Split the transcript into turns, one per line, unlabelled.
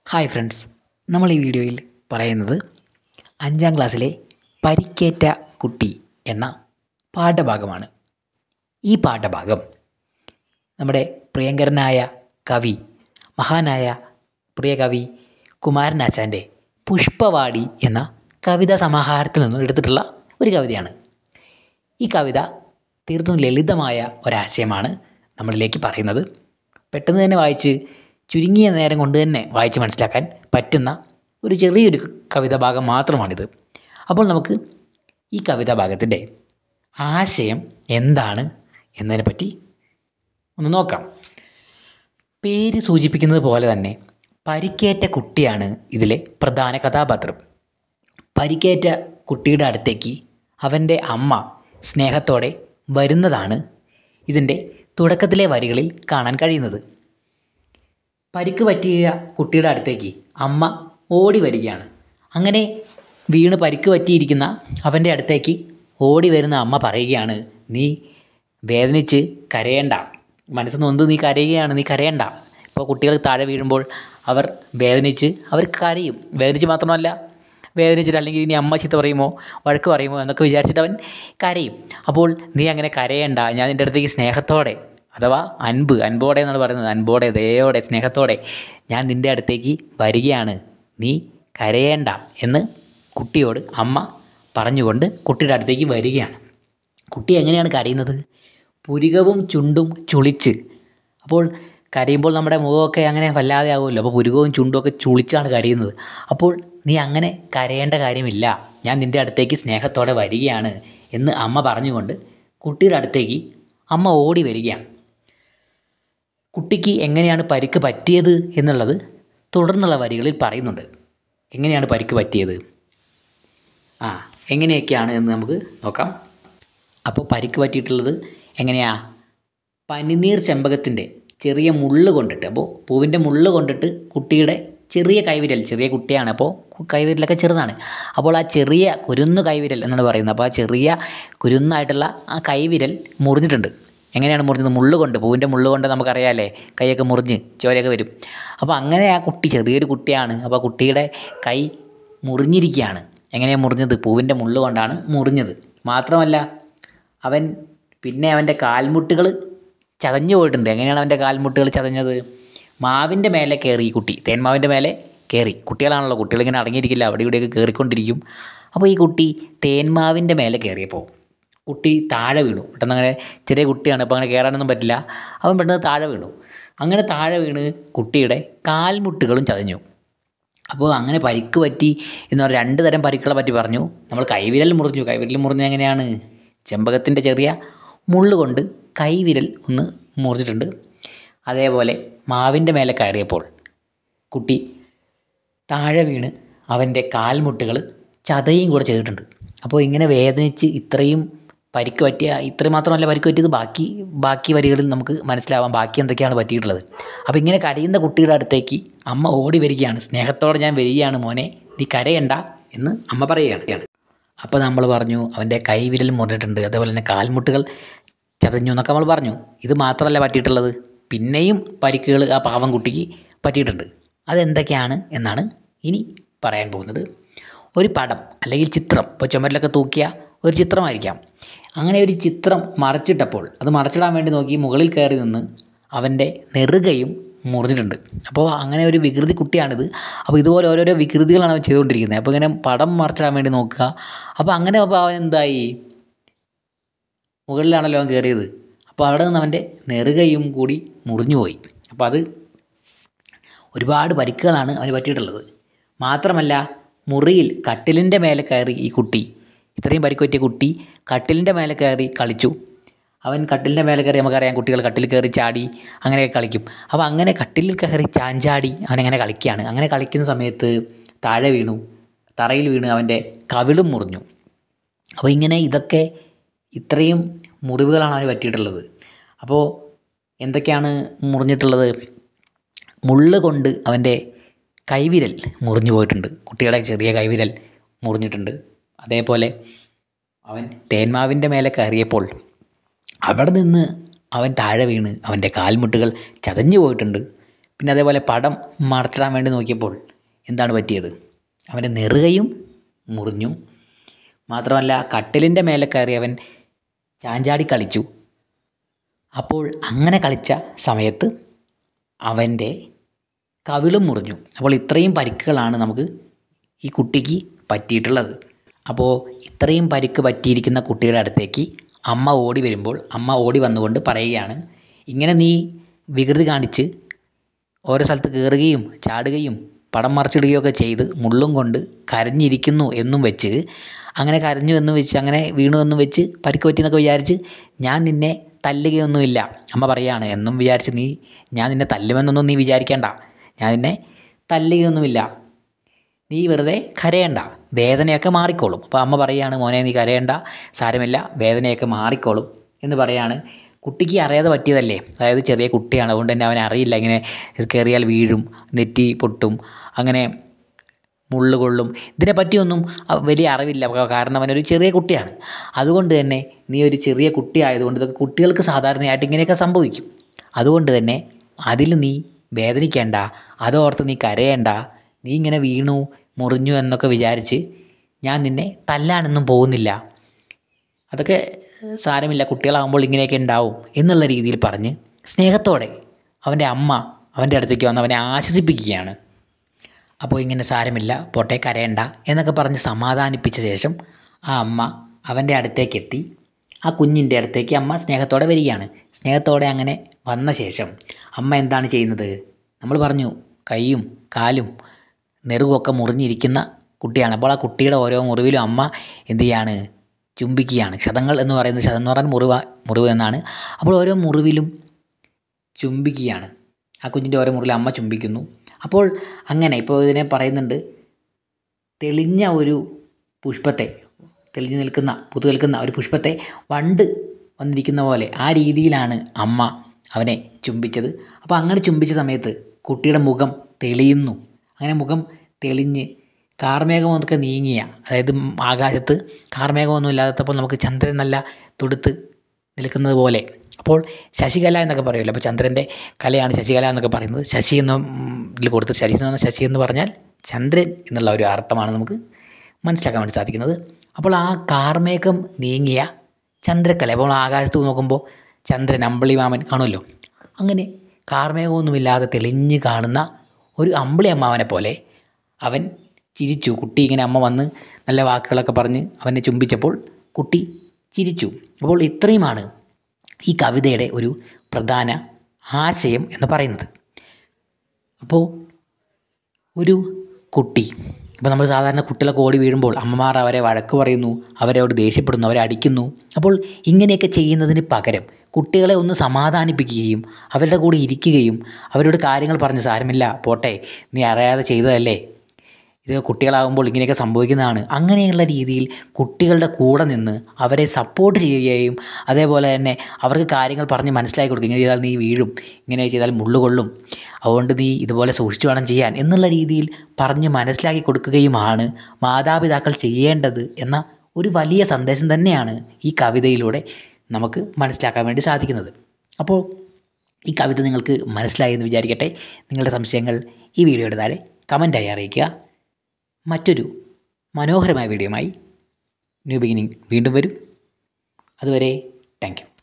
hi friends നമ്മൾ ഈ വീഡിയോയിൽ പറയുന്നത് അഞ്ചാം ക്ലാസ്സിലെ പരിക്കേറ്റ കുട്ടി എന്ന പാഠഭാഗമാണ് ഈ പാഠഭാഗം നമ്മുടെ പ്രിയങ്കരനായ കവി മഹാനായ പ്രിയ കവി കുമാരനാശാൻ്റെ പുഷ്പവാടി എന്ന കവിതാ സമാഹാരത്തിൽ നിന്നും എടുത്തിട്ടുള്ള ഒരു കവിതയാണ് ഈ കവിത തീർത്തും ലളിതമായ ഒരാശയമാണ് നമ്മളിലേക്ക് പറയുന്നത് പെട്ടെന്ന് തന്നെ വായിച്ച് ചുരുങ്ങിയ നേരം കൊണ്ട് തന്നെ വായിച്ച് മനസ്സിലാക്കാൻ പറ്റുന്ന ഒരു ചെറിയൊരു കവിതാ ഭാഗം മാത്രമാണിത് അപ്പോൾ നമുക്ക് ഈ കവിതാ ഭാഗത്തിൻ്റെ ആശയം എന്താണ് എന്നതിനെപ്പറ്റി ഒന്ന് നോക്കാം പേര് സൂചിപ്പിക്കുന്നത് പോലെ തന്നെ പരിക്കേറ്റ കുട്ടിയാണ് ഇതിലെ പ്രധാന കഥാപാത്രം പരിക്കേറ്റ കുട്ടിയുടെ അടുത്തേക്ക് അവൻ്റെ അമ്മ സ്നേഹത്തോടെ വരുന്നതാണ് ഇതിൻ്റെ തുടക്കത്തിലെ വരികളിൽ കാണാൻ കഴിയുന്നത് പരിക്ക് പറ്റിയ കുട്ടിയുടെ അടുത്തേക്ക് അമ്മ ഓടി വരികയാണ് അങ്ങനെ വീണ് പരിക്ക് പറ്റിയിരിക്കുന്ന അവൻ്റെ അടുത്തേക്ക് ഓടി വരുന്ന അമ്മ പറയുകയാണ് നീ വേദനിച്ച് കരയേണ്ട മനസ്സ് നൊന്ത് നീ കരയുകയാണ് നീ കരയണ്ട ഇപ്പോൾ കുട്ടികൾ താഴെ വീഴുമ്പോൾ അവർ വേദനിച്ച് അവർ കരയും വേദനിച്ച് മാത്രമല്ല വേദനിച്ചിട്ട് അല്ലെങ്കിൽ ഇനി അമ്മ ചീത്ത പറയുമോ വഴക്ക് പറയുമോ എന്നൊക്കെ വിചാരിച്ചിട്ട് അവൻ കരയും അപ്പോൾ നീ അങ്ങനെ കരയണ്ട ഞാൻ നിൻ്റെ അടുത്തേക്ക് സ്നേഹത്തോടെ അഥവാ അൻപ് അൻപോടെ എന്നാണ് പറയുന്നത് അൻപോടെ ദയോടെ സ്നേഹത്തോടെ ഞാൻ നിൻ്റെ അടുത്തേക്ക് വരികയാണ് നീ കരയേണ്ട എന്ന് കുട്ടിയോട് അമ്മ പറഞ്ഞുകൊണ്ട് കുട്ടിയുടെ അടുത്തേക്ക് വരികയാണ് കുട്ടി എങ്ങനെയാണ് കരയുന്നത് പുരികവും ചുണ്ടും ചുളിച്ച് അപ്പോൾ കരയുമ്പോൾ നമ്മുടെ മുഖമൊക്കെ അങ്ങനെ വല്ലാതെ ആകുമല്ലോ അപ്പോൾ പുരുകവും ചുണ്ടും ഒക്കെ ചുളിച്ചാണ് കരയുന്നത് അപ്പോൾ നീ അങ്ങനെ കരയേണ്ട കാര്യമില്ല ഞാൻ നിൻ്റെ അടുത്തേക്ക് സ്നേഹത്തോടെ വരികയാണ് എന്ന് അമ്മ പറഞ്ഞുകൊണ്ട് കുട്ടിയുടെ അടുത്തേക്ക് അമ്മ ഓടി വരികയാണ് കുട്ടിക്ക് എങ്ങനെയാണ് പരിക്ക് പറ്റിയത് എന്നുള്ളത് തുടർന്നുള്ള വരികളിൽ പറയുന്നുണ്ട് എങ്ങനെയാണ് പരിക്ക് പറ്റിയത് ആ എങ്ങനെയൊക്കെയാണ് എന്ന് നമുക്ക് നോക്കാം അപ്പോൾ പരിക്ക് പറ്റിയിട്ടുള്ളത് എങ്ങനെയാ പനിനീർ ചെമ്പകത്തിൻ്റെ ചെറിയ മുള്ള് കൊണ്ടിട്ട് അപ്പോൾ പൂവിൻ്റെ മുള്ള് കൊണ്ടിട്ട് കുട്ടിയുടെ ചെറിയ കൈവിരൽ ചെറിയ കുട്ടിയാണ് അപ്പോൾ കൈവിരലൊക്കെ ചെറുതാണ് അപ്പോൾ ആ ചെറിയ കുരുന്ന് കൈവിരൽ എന്നാണ് പറയുന്നത് അപ്പോൾ ആ ചെറിയ കുരുന്നായിട്ടുള്ള ആ കൈവിരൽ മുറിഞ്ഞിട്ടുണ്ട് എങ്ങനെയാണ് മുറിഞ്ഞത് മുള്ള് കൊണ്ട് പൂവിൻ്റെ മുള്ള് കൊണ്ട് നമുക്കറിയാമല്ലേ കൈയൊക്കെ മുറിഞ്ഞ് ചോരയൊക്കെ വരും അപ്പോൾ അങ്ങനെ ആ കുട്ടി ചെറിയൊരു കുട്ടിയാണ് അപ്പോൾ ആ കുട്ടിയുടെ കൈ മുറിഞ്ഞിരിക്കുകയാണ് എങ്ങനെയാണ് മുറിഞ്ഞത് പൂവിൻ്റെ മുള്ള് കൊണ്ടാണ് മുറിഞ്ഞത് മാത്രമല്ല അവൻ പിന്നെ അവൻ്റെ കാൽമുട്ടുകൾ ചതഞ്ഞു പോയിട്ടുണ്ട് എങ്ങനെയാണ് അവൻ്റെ കാൽമുട്ടുകൾ ചതഞ്ഞത് മാവിൻ്റെ മേലെ കയറി ഈ കുട്ടി തേന്മാവിൻ്റെ മേലെ കയറി കുട്ടികളാണല്ലോ കുട്ടികളിങ്ങനെ അടങ്ങിയിരിക്കില്ല അവിടെ ഇവിടെയൊക്കെ കയറിക്കൊണ്ടിരിക്കും അപ്പോൾ ഈ കുട്ടി തേന്മാവിൻ്റെ മേലെ കയറിയപ്പോൾ കുട്ടി താഴെ വീണു പെട്ടെന്ന് അങ്ങനെ ചെറിയ കുട്ടിയാണ് അപ്പോൾ അങ്ങനെ കയറാനൊന്നും പറ്റില്ല അവൻ പെട്ടെന്ന് താഴെ വീണു അങ്ങനെ താഴെ വീണ് കുട്ടിയുടെ കാൽമുട്ടുകളും ചതഞ്ഞു അപ്പോൾ അങ്ങനെ പരിക്ക് പറ്റി എന്ന് പറഞ്ഞാൽ രണ്ട് തരം പരിക്കുകളെ പറ്റി പറഞ്ഞു നമ്മൾ കൈവിരൽ മുറിഞ്ഞു കൈവിരൽ മുറിഞ്ഞ എങ്ങനെയാണ് ചെമ്പകത്തിൻ്റെ ചെറിയ മുള്ള് കൊണ്ട് കൈവിരൽ ഒന്ന് മുറിഞ്ഞിട്ടുണ്ട് അതേപോലെ മാവിൻ്റെ മേലെ കയറിയപ്പോൾ കുട്ടി താഴെ വീണ് അവൻ്റെ കാൽമുട്ടുകൾ ചതയും കൂടെ ചെയ്തിട്ടുണ്ട് അപ്പോൾ ഇങ്ങനെ വേദനിച്ച് ഇത്രയും പരിക്ക് പറ്റിയ ഇത്രയും മാത്രമല്ല പരിക്ക് പറ്റിയത് ബാക്കി ബാക്കി വരികളിൽ നമുക്ക് മനസ്സിലാവാം ബാക്കി എന്തൊക്കെയാണ് പറ്റിയിട്ടുള്ളത് അപ്പോൾ ഇങ്ങനെ കരയുന്ന കുട്ടിയുടെ അടുത്തേക്ക് അമ്മ ഓടി വരികയാണ് സ്നേഹത്തോടെ ഞാൻ വരികയാണ് മോനെ നീ കരയണ്ട എന്ന് അമ്മ പറയുകയാണ് അപ്പോൾ നമ്മൾ പറഞ്ഞു അവൻ്റെ കൈവിരൽ മുറിഞ്ഞിട്ടുണ്ട് അതേപോലെ തന്നെ കാൽമുട്ടുകൾ ചതഞ്ഞു എന്നൊക്കെ നമ്മൾ പറഞ്ഞു ഇത് മാത്രമല്ല പറ്റിയിട്ടുള്ളത് പിന്നെയും പരിക്കുകൾ ആ പാവം കുട്ടിക്ക് പറ്റിയിട്ടുണ്ട് അതെന്തൊക്കെയാണ് എന്നാണ് ഇനി പറയാൻ പോകുന്നത് ഒരു പടം അല്ലെങ്കിൽ ചിത്രം ഇപ്പോൾ ചുമരിലൊക്കെ തൂക്കിയ ഒരു ചിത്രമായിരിക്കാം അങ്ങനെ ഒരു ചിത്രം മറച്ചിട്ടപ്പോൾ അത് മറച്ചിടാൻ വേണ്ടി നോക്കി മുകളിൽ കയറി നിന്ന് അവൻ്റെ നെറുകയും മുറിഞ്ഞിട്ടുണ്ട് അപ്പോൾ അങ്ങനെ ഒരു വികൃതി കുട്ടിയാണിത് അപ്പോൾ ഇതുപോലെ ഓരോരോ വികൃതികളാണ് അവൻ ചെയ്തുകൊണ്ടിരിക്കുന്നത് അപ്പോൾ ഇങ്ങനെ പടം മറച്ചിടാൻ വേണ്ടി നോക്കുക അപ്പോൾ അങ്ങനെ അപ്പോൾ അവൻ എന്തായി മുകളിലാണല്ലോ അവൻ കയറിയത് അപ്പോൾ അവിടെ നിന്ന് അവൻ്റെ നെറുകയും കൂടി മുറിഞ്ഞുപോയി അപ്പോൾ അത് ഒരുപാട് പരിക്കുകളാണ് അവന് പറ്റിയിട്ടുള്ളത് മാത്രമല്ല മുറിയിൽ കട്ടിലിൻ്റെ മേലെ കയറി ഈ കുട്ടി ഇത്രയും പരിക്ക് പറ്റിയ കുട്ടി കട്ടിലിൻ്റെ മേലെ കയറി കളിച്ചു അവൻ കട്ടിലിൻ്റെ മേലെ കയറി നമുക്കറിയാം കുട്ടികൾ കട്ടിൽ കയറി ചാടി അങ്ങനെയൊക്കെ കളിക്കും അപ്പോൾ അങ്ങനെ കട്ടിലിൽ കയറി ചാഞ്ചാടി അവനങ്ങനെ കളിക്കുകയാണ് അങ്ങനെ കളിക്കുന്ന സമയത്ത് താഴെ വീണു തറയിൽ വീണ് അവൻ്റെ കവിളും മുറിഞ്ഞു അപ്പോൾ ഇങ്ങനെ ഇതൊക്കെ ഇത്രയും മുറിവുകളാണ് അവന് പറ്റിയിട്ടുള്ളത് അപ്പോൾ എന്തൊക്കെയാണ് മുറിഞ്ഞിട്ടുള്ളത് മുള്ള് കൊണ്ട് അവൻ്റെ കൈവിരൽ മുറിഞ്ഞു പോയിട്ടുണ്ട് കുട്ടിയുടെ ചെറിയ കൈവിരൽ മുറിഞ്ഞിട്ടുണ്ട് അതേപോലെ അവൻ തേന്മാവിൻ്റെ മേലെ കയറിയപ്പോൾ അവിടെ നിന്ന് അവൻ താഴെ വീണ് അവൻ്റെ കാൽമുട്ടുകൾ ചതഞ്ഞു പോയിട്ടുണ്ട് പിന്നെ അതേപോലെ പടം മറച്ചിടാൻ വേണ്ടി നോക്കിയപ്പോൾ എന്താണ് പറ്റിയത് അവൻ്റെ നെറുകയും മുറിഞ്ഞു മാത്രമല്ല കട്ടിലിൻ്റെ മേലെ കയറി അവൻ ചാഞ്ചാടി കളിച്ചു അപ്പോൾ അങ്ങനെ കളിച്ച സമയത്ത് അവൻ്റെ കവിളും മുറിഞ്ഞു അപ്പോൾ ഇത്രയും പരിക്കുകളാണ് നമുക്ക് ഈ കുട്ടിക്ക് പറ്റിയിട്ടുള്ളത് അപ്പോൾ ഇത്രയും പരിക്ക് പറ്റിയിരിക്കുന്ന കുട്ടിയുടെ അടുത്തേക്ക് അമ്മ ഓടി വരുമ്പോൾ അമ്മ ഓടി വന്നുകൊണ്ട് പറയുകയാണ് ഇങ്ങനെ നീ വികൃതി കാണിച്ച് ഓരോ സ്ഥലത്ത് കയറുകയും ചാടുകയും പടം മറിച്ചിടുകയൊക്കെ ചെയ്ത് മുള്ളും കൊണ്ട് കരഞ്ഞിരിക്കുന്നു എന്നും വെച്ച് അങ്ങനെ കരഞ്ഞു എന്ന് വെച്ച് അങ്ങനെ വീണു എന്ന് വെച്ച് പരിക്ക് പറ്റിയെന്നൊക്കെ വിചാരിച്ച് ഞാൻ നിന്നെ തല്ലുകയൊന്നുമില്ല അമ്മ പറയാണ് എന്നും വിചാരിച്ച് നീ ഞാൻ നിന്നെ തല്ലുമെന്നൊന്നും നീ വിചാരിക്കേണ്ട ഞാൻ നിന്നെ തല്ലുകയൊന്നുമില്ല നീ വെറുതെ കരയണ്ട വേദനയൊക്കെ മാറിക്കോളും അപ്പോൾ അമ്മ പറയാണ് മോനെ നീ കരയണ്ട സാരമില്ല വേദനയൊക്കെ മാറിക്കോളും എന്ന് പറയാണ് കുട്ടിക്ക് അറിയാതെ പറ്റിയതല്ലേ അതായത് ചെറിയ കുട്ടിയാണ് അതുകൊണ്ട് തന്നെ അവനെ അറിയില്ല ഇങ്ങനെ കയറിയാൽ വീഴും നെറ്റി പൊട്ടും അങ്ങനെ മുള്ളു കൊള്ളും ഇതിനെപ്പറ്റിയൊന്നും അവ- വലിയ അറിവില്ല ക- കാരണം അവനൊരു ചെറിയ കുട്ടിയാണ് അതുകൊണ്ട് തന്നെ നീ ഒരു ചെറിയ കുട്ടി ആയതുകൊണ്ട് ഇതൊക്കെ കുട്ടികൾക്ക് സാധാരണയായിട്ട് ഇങ്ങനെയൊക്കെ സംഭവിക്കും അതുകൊണ്ട് തന്നെ അതിൽ നീ വേദനിക്കേണ്ട അതോർത്ത് നീ കരയേണ്ട നീ ഇങ്ങനെ വീണു മുറിഞ്ഞു എന്നൊക്കെ വിചാരിച്ച് ഞാൻ നിന്നെ തല്ലാനൊന്നും പോകുന്നില്ല അതൊക്കെ സാരമില്ല കുട്ടികളാകുമ്പോൾ ഇങ്ങനെയൊക്കെ ഉണ്ടാവും എന്നുള്ള രീതിയിൽ പറഞ്ഞ് സ്നേഹത്തോടെ അവൻ്റെ അമ്മ അവൻ്റെ അടുത്തേക്ക് വന്ന് അവനെ ആശ്വസിപ്പിക്കുകയാണ് അപ്പോൾ ഇങ്ങനെ സാരമില്ല പോട്ടെ കരയണ്ട എന്നൊക്കെ പറഞ്ഞ് സമാധാനിപ്പിച്ച ശേഷം ആ അമ്മ അവൻ്റെ അടുത്തേക്ക് എത്തി ആ കുഞ്ഞിൻ്റെ അടുത്തേക്ക് അമ്മ സ്നേഹത്തോടെ വരികയാണ് സ്നേഹത്തോടെ അങ്ങനെ വന്ന ശേഷം അമ്മ എന്താണ് ചെയ്യുന്നത് നമ്മൾ പറഞ്ഞു കൈയും കാലും നെറുകൊക്കെ മുറിഞ്ഞിരിക്കുന്ന കുട്ടിയാണ് അപ്പോൾ ആ കുട്ടിയുടെ ഓരോ മുറിവിലും അമ്മ എന്ത് ചെയ്യാണ് ചുംബിക്കുകയാണ് ക്ഷതങ്ങൾ എന്ന് പറയുന്നത് ക്ഷതം എന്ന് പറഞ്ഞാൽ മുറിവ് മുറിവ് എന്നാണ് അപ്പോൾ ഓരോ മുറിവിലും ചുംബിക്കുകയാണ് ആ കുഞ്ഞിൻ്റെ ഓരോ മുറിവിൽ അമ്മ ചുംബിക്കുന്നു അപ്പോൾ അങ്ങനെ ഇപ്പോൾ ഇതിനെ പറയുന്നുണ്ട് തെളിഞ്ഞ ഒരു പുഷ്പത്തെ തെളിഞ്ഞു നിൽക്കുന്ന പുതു നിൽക്കുന്ന ഒരു പുഷ്പത്തെ വണ്ട് വന്നിരിക്കുന്ന പോലെ ആ രീതിയിലാണ് അമ്മ അവനെ ചുംബിച്ചത് അപ്പോൾ അങ്ങനെ ചുംബിച്ച സമയത്ത് കുട്ടിയുടെ മുഖം തെളിയുന്നു അങ്ങനെ മുഖം തെളിഞ്ഞ് കാർമേഘമൊക്കെ നീങ്ങിയ അതായത് ആകാശത്ത് കാർമേഘമൊന്നും ഇല്ലാത്തപ്പോൾ നമുക്ക് ചന്ദ്രൻ നല്ല തുടുത്ത് നിൽക്കുന്നത് പോലെ അപ്പോൾ ശശികല എന്നൊക്കെ പറയുമല്ലോ അപ്പോൾ ചന്ദ്രൻ്റെ കലയാണ് ശശികല എന്നൊക്കെ പറയുന്നത് ശശി എന്ന ഉം, ഇതിൽ കൊടുത്ത് ശശി എന്ന് പറഞ്ഞാൽ ശശി എന്ന് പറഞ്ഞാൽ ചന്ദ്രൻ എന്നുള്ള ഒരു അർത്ഥമാണ് നമുക്ക് മനസ്സിലാക്കാൻ വേണ്ടി സാധിക്കുന്നത് അപ്പോൾ ആ കാർമേഘം നീങ്ങിയ ചന്ദ്രക്കല അപ്പോൾ ആകാശത്ത് നോക്കുമ്പോൾ ചന്ദ്രൻ അമ്പിളി മാമൻ കാണുമല്ലോ അങ്ങനെ കാർമേഘമൊന്നുമില്ലാതെ തെളിഞ്ഞ് കാണുന്ന ഒരു അമ്പിളി അമ്മാവനെ പോലെ അവൻ ചിരിച്ചു കുട്ടി ഇങ്ങനെ അമ്മ വന്ന് നല്ല വാക്കുകളൊക്കെ പറഞ്ഞ് അവനെ ചുംബിച്ചപ്പോൾ കുട്ടി ചിരിച്ചു അപ്പോൾ ഇത്രയുമാണ് ഈ കവിതയുടെ ഒരു പ്രധാന ആശയം എന്ന് പറയുന്നത് അപ്പോൾ ഒരു കുട്ടി ഇപ്പോൾ നമ്മൾ സാധാരണ കുട്ടികളൊക്കെ ഓടി വീഴുമ്പോൾ അമ്മമാർ അവരെ വഴക്ക് പറയുന്നു അവരോട് ദേഷ്യപ്പെടുന്നു അവരെ അടിക്കുന്നു അപ്പോൾ ഇങ്ങനെയൊക്കെ ചെയ്യുന്നതിന് പകരം കുട്ടികളെ ഒന്ന് സമാധാനിപ്പിക്കുകയും അവരുടെ കൂടെ ഇരിക്കുകയും അവരോട് കാര്യങ്ങൾ പറഞ്ഞ് സാരമില്ല പോട്ടെ നീ അറിയാതെ ചെയ്തതല്ലേ ഇത് കുട്ടികളാകുമ്പോൾ ഇങ്ങനെയൊക്കെ സംഭവിക്കുന്നതാണ് അങ്ങനെയുള്ള രീതിയിൽ കുട്ടികളുടെ കൂടെ നിന്ന് അവരെ സപ്പോർട്ട് ചെയ്യുകയും അതേപോലെ തന്നെ അവർക്ക് കാര്യങ്ങൾ പറഞ്ഞ് മനസ്സിലാക്കി കൊടുക്കുക ഇങ്ങനെ ചെയ്താൽ നീ വീഴും ഇങ്ങനെ ചെയ്താൽ മുള്ളുകൊള്ളും അതുകൊണ്ട് നീ ഇതുപോലെ സൂക്ഷിച്ചു വേണം ചെയ്യാൻ എന്നുള്ള രീതിയിൽ പറഞ്ഞ് മനസ്സിലാക്കി കൊടുക്കുകയുമാണ് മാതാപിതാക്കൾ ചെയ്യേണ്ടത് എന്ന ഒരു വലിയ സന്ദേശം തന്നെയാണ് ഈ കവിതയിലൂടെ നമുക്ക് മനസ്സിലാക്കാൻ വേണ്ടി സാധിക്കുന്നത് അപ്പോൾ ഈ കവിത നിങ്ങൾക്ക് മനസ്സിലായി എന്ന് വിചാരിക്കട്ടെ നിങ്ങളുടെ സംശയങ്ങൾ ഈ വീഡിയോയുടെ താഴെ കമൻറ്റായി അറിയിക്കുക മറ്റൊരു മനോഹരമായ വീഡിയോയുമായി ന്യൂ ബിഗിനിങ് വീണ്ടും വരും അതുവരെ താങ്ക് യു